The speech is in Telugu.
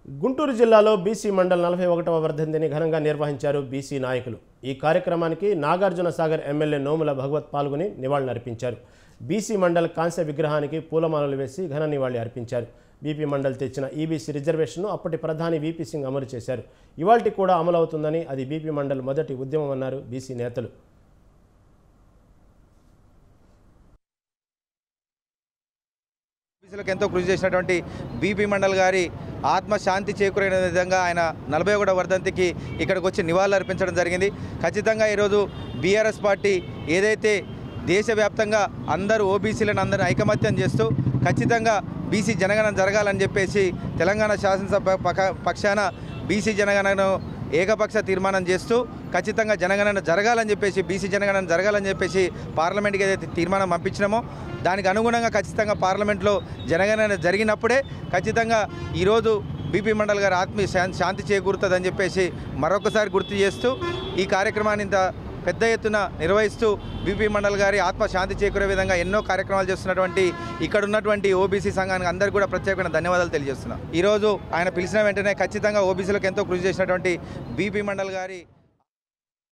గుంటూరు జిల్లాలో బీసీ మండల్ నలభై ఒకటవ వర్ధంతిని ఘనంగా నిర్వహించారు బీసీ నాయకులు ఈ కార్యక్రమానికి నాగార్జున సాగర్ ఎమ్మెల్యే నోముల భగవత్ పాల్గొని నివాళులర్పించారు బీసీ మండల్ కాంస్య విగ్రహానికి పూలమాలలు వేసి ఘన నివాళి అర్పించారు బీపీ మండల్ తెచ్చిన ఈబీసీ రిజర్వేషన్ను అప్పటి ప్రధాని వీపీ సింగ్ అమలు చేశారు ఇవాల్టి కూడా అమలవుతుందని అది బీపీ మండల్ మొదటి ఉద్యమం అన్నారు బీసీ నేతలు ఆఫీసులకు ఎంతో కృషి చేసినటువంటి బీపీ మండల్ గారి ఆత్మశాంతి చేకూరిన విధంగా ఆయన నలభై ఒకటో వర్ధంతికి ఇక్కడికి వచ్చి నివాళులు అర్పించడం జరిగింది ఖచ్చితంగా ఈరోజు బీఆర్ఎస్ పార్టీ ఏదైతే దేశవ్యాప్తంగా అందరూ ఓబీసీలను అందరిని ఐకమత్యం చేస్తూ ఖచ్చితంగా బీసీ జనగణన జరగాలని చెప్పేసి తెలంగాణ శాసనసభ పక- పక్షాన బీసీ జనగణను ఏకపక్ష తీర్మానం చేస్తూ ఖచ్చితంగా జనగణన జరగాలని చెప్పేసి బీసీ జనగణన జరగాలని చెప్పేసి పార్లమెంట్కి ఏదైతే తీర్మానం పంపించినామో దానికి అనుగుణంగా ఖచ్చితంగా పార్లమెంట్లో జనగణన జరిగినప్పుడే ఖచ్చితంగా ఈరోజు బీపీ మండల్ గారి ఆత్మీయ శాంతి శాంతి చేకూరుతుందని చెప్పేసి మరొకసారి గుర్తు చేస్తూ ఈ కార్యక్రమాన్ని ఇంత పెద్ద ఎత్తున నిర్వహిస్తూ బీపీ మండల్ గారి ఆత్మ శాంతి చేకూరే విధంగా ఎన్నో కార్యక్రమాలు చేస్తున్నటువంటి ఇక్కడ ఉన్నటువంటి ఓబీసీ సంఘానికి అందరికీ కూడా ప్రత్యేకమైన ధన్యవాదాలు తెలియజేస్తున్నాం ఈరోజు ఆయన పిలిచిన వెంటనే ఖచ్చితంగా ఓబీసీలకు ఎంతో కృషి చేసినటువంటి బీపీ మండల్ గారి